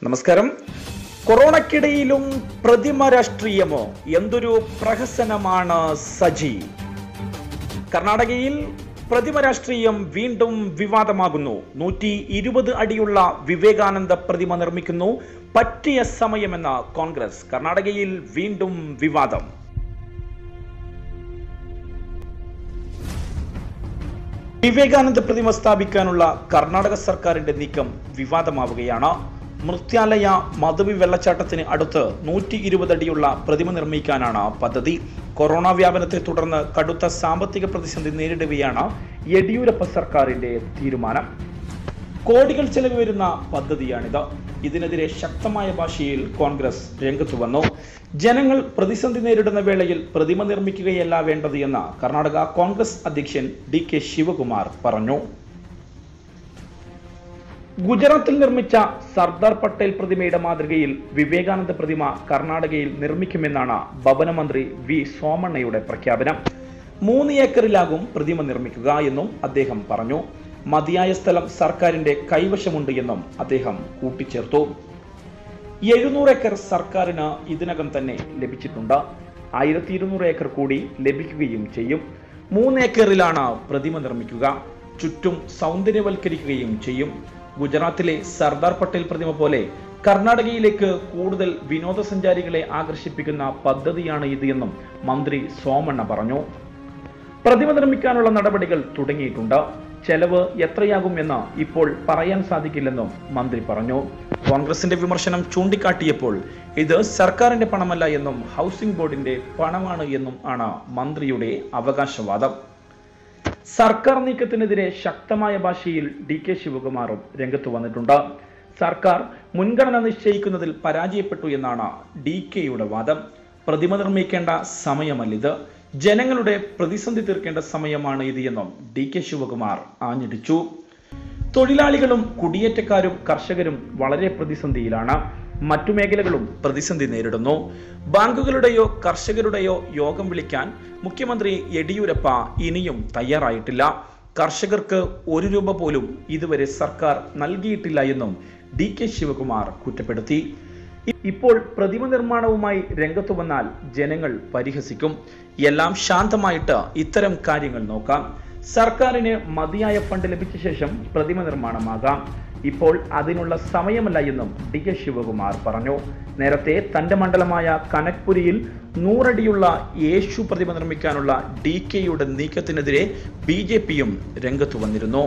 നമസ്കാരം കൊറോണക്കിടയിലും പ്രതിമ രാഷ്ട്രീയമോ എന്തൊരു പ്രഹസനമാണ് സജി കർണാടകയിൽ പ്രതിമ രാഷ്ട്രീയം വീണ്ടും വിവാദമാകുന്നു നൂറ്റി ഇരുപത് അടിയുള്ള വിവേകാനന്ദ പ്രതിമ നിർമ്മിക്കുന്നു പറ്റിയ സമയമെന്ന കോൺഗ്രസ് കർണാടകയിൽ വീണ്ടും വിവാദം വിവേകാനന്ദ പ്രതിമ സ്ഥാപിക്കാനുള്ള കർണാടക സർക്കാരിന്റെ നീക്കം വിവാദമാവുകയാണ് മൃത്യാലയ മധുവി വെള്ളച്ചാട്ടത്തിന് അടുത്ത് നൂറ്റി ഇരുപത് അടിയുള്ള പ്രതിമ നിർമ്മിക്കാനാണ് പദ്ധതി കൊറോണ വ്യാപനത്തെ തുടർന്ന് കടുത്ത സാമ്പത്തിക പ്രതിസന്ധി നേരിടുകയാണ് യെഡിയൂരപ്പ സർക്കാരിന്റെ തീരുമാനം കോടികൾ ചെലവ് വരുന്ന പദ്ധതിയാണിത് ഇതിനെതിരെ ശക്തമായ ഭാഷയിൽ കോൺഗ്രസ് രംഗത്തു വന്നു ജനങ്ങൾ പ്രതിസന്ധി നേരിടുന്ന വേളയിൽ പ്രതിമ നിർമ്മിക്കുകയല്ല വേണ്ടത് എന്ന് കർണാടക കോൺഗ്രസ് അധ്യക്ഷൻ ഡി കെ ശിവകുമാർ പറഞ്ഞു ഗുജറാത്തിൽ നിർമ്മിച്ച സർദാർ പട്ടേൽ പ്രതിമയുടെ മാതൃകയിൽ വിവേകാനന്ദ പ്രതിമ കർണാടകയിൽ നിർമ്മിക്കുമെന്നാണ് ഭവന മന്ത്രി വി സോമണ്ണയുടെ പ്രഖ്യാപനം മൂന്ന് ഏക്കറിലാകും പ്രതിമ നിർമ്മിക്കുക എന്നും അദ്ദേഹം പറഞ്ഞു മതിയായ സ്ഥലം സർക്കാരിന്റെ കൈവശമുണ്ട് എന്നും അദ്ദേഹം കൂട്ടിച്ചേർത്തു എഴുന്നൂറ് ഏക്കർ സർക്കാരിന് ഇതിനകം തന്നെ ലഭിച്ചിട്ടുണ്ട് ആയിരത്തി ഇരുന്നൂറ് ഏക്കർ കൂടി ലഭിക്കുകയും ചെയ്യും മൂന്ന് ഏക്കറിലാണ് പ്രതിമ നിർമ്മിക്കുക ചുറ്റും സൗന്ദര്യവൽക്കരിക്കുകയും ചെയ്യും ഗുജറാത്തിലെ സർദാർ പട്ടേൽ പ്രതിമ പോലെ കർണാടകയിലേക്ക് കൂടുതൽ വിനോദസഞ്ചാരികളെ ആകർഷിപ്പിക്കുന്ന പദ്ധതിയാണ് ഇത് എന്നും മന്ത്രി സോമണ്ണ പറഞ്ഞു പ്രതിമ നിർമ്മിക്കാനുള്ള നടപടികൾ തുടങ്ങിയിട്ടുണ്ട് ചെലവ് എത്രയാകും എന്ന് ഇപ്പോൾ പറയാൻ സാധിക്കില്ലെന്നും മന്ത്രി പറഞ്ഞു കോൺഗ്രസിന്റെ വിമർശനം ചൂണ്ടിക്കാട്ടിയപ്പോൾ ഇത് സർക്കാരിന്റെ പണമല്ല എന്നും ഹൗസിംഗ് ബോർഡിന്റെ പണമാണ് എന്നും ആണ് മന്ത്രിയുടെ അവകാശവാദം സർക്കാർ നീക്കത്തിനെതിരെ ശക്തമായ ഭാഷയിൽ ഡി കെ ശിവകുമാറും രംഗത്ത് വന്നിട്ടുണ്ട് സർക്കാർ മുൻഗണന നിശ്ചയിക്കുന്നതിൽ പരാജയപ്പെട്ടു എന്നാണ് ഡി കെയുടെ വാദം പ്രതിമ നിർമ്മിക്കേണ്ട സമയമല്ലിത് ജനങ്ങളുടെ പ്രതിസന്ധി തീർക്കേണ്ട സമയമാണ് ഇത് എന്നും ഡി കെ ശിവകുമാർ ആഞ്ഞടിച്ചു തൊഴിലാളികളും കുടിയേറ്റക്കാരും കർഷകരും വളരെ പ്രതിസന്ധിയിലാണ് മറ്റു മേഖലകളും പ്രതിസന്ധി നേരിടുന്നു ബാങ്കുകളുടെയോ കർഷകരുടെയോ യോഗം വിളിക്കാൻ മുഖ്യമന്ത്രി യെഡിയൂരപ്പ ഇനിയും തയ്യാറായിട്ടില്ല കർഷകർക്ക് ഒരു രൂപ പോലും ഇതുവരെ സർക്കാർ നൽകിയിട്ടില്ല എന്നും ഡി കെ ശിവകുമാർ കുറ്റപ്പെടുത്തി ഇപ്പോൾ പ്രതിമ നിർമ്മാണവുമായി രംഗത്തു വന്നാൽ ജനങ്ങൾ പരിഹസിക്കും എല്ലാം ശാന്തമായിട്ട് ഇത്തരം കാര്യങ്ങൾ നോക്കാം സർക്കാരിന് മതിയായ ഫണ്ട് ലഭിച്ച ശേഷം പ്രതിമ നിർമ്മാണമാകാം ഇപ്പോൾ അതിനുള്ള സമയമല്ല എന്നും ഡി കെ ശിവകുമാർ പറഞ്ഞു നേരത്തെ തന്റെ മണ്ഡലമായ കനക്പുരിയിൽ നൂറടിയുള്ള യേശു പ്രതിമ നിർമ്മിക്കാനുള്ള ഡി കെയുടെ നീക്കത്തിനെതിരെ ബി ജെ പിയും രംഗത്തു വന്നിരുന്നു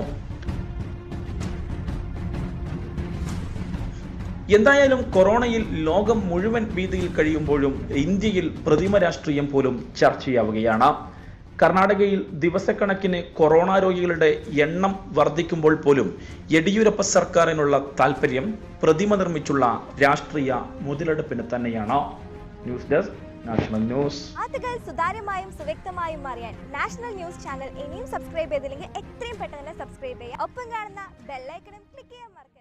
എന്തായാലും കൊറോണയിൽ ലോകം മുഴുവൻ ഭീതിയിൽ കഴിയുമ്പോഴും ഇന്ത്യയിൽ പ്രതിമ രാഷ്ട്രീയം പോലും ചർച്ചയാവുകയാണ് കർണാടകയിൽ ദിവസക്കണക്കിന് കൊറോണ രോഗികളുടെ എണ്ണം വർദ്ധിക്കുമ്പോൾ പോലും യെഡിയൂരപ്പ സർക്കാരിനുള്ള താല്പര്യം പ്രതിമ നിർമ്മിച്ചുള്ള രാഷ്ട്രീയ മുതലെടുപ്പിന് തന്നെയാണ് ന്യൂസ് ഡെസ്ക് നാഷണൽ ന്യൂസ് വാർത്തകൾ സുതാര്യമായും സുവ്യക്തമായും അറിയാൻ നാഷണൽ ന്യൂസ് ചാനൽ ഇനിയും സബ്സ്ക്രൈബ് ചെയ്തില്ലെങ്കിൽ എത്രയും പെട്ടെന്ന് തന്നെ സബ്സ്ക്രൈബ് ചെയ്യുക ഒപ്പം കാണുന്ന ബെല്ലൈക്കണും ക്ലിക്ക് ചെയ്യാൻ മറക്കരുത്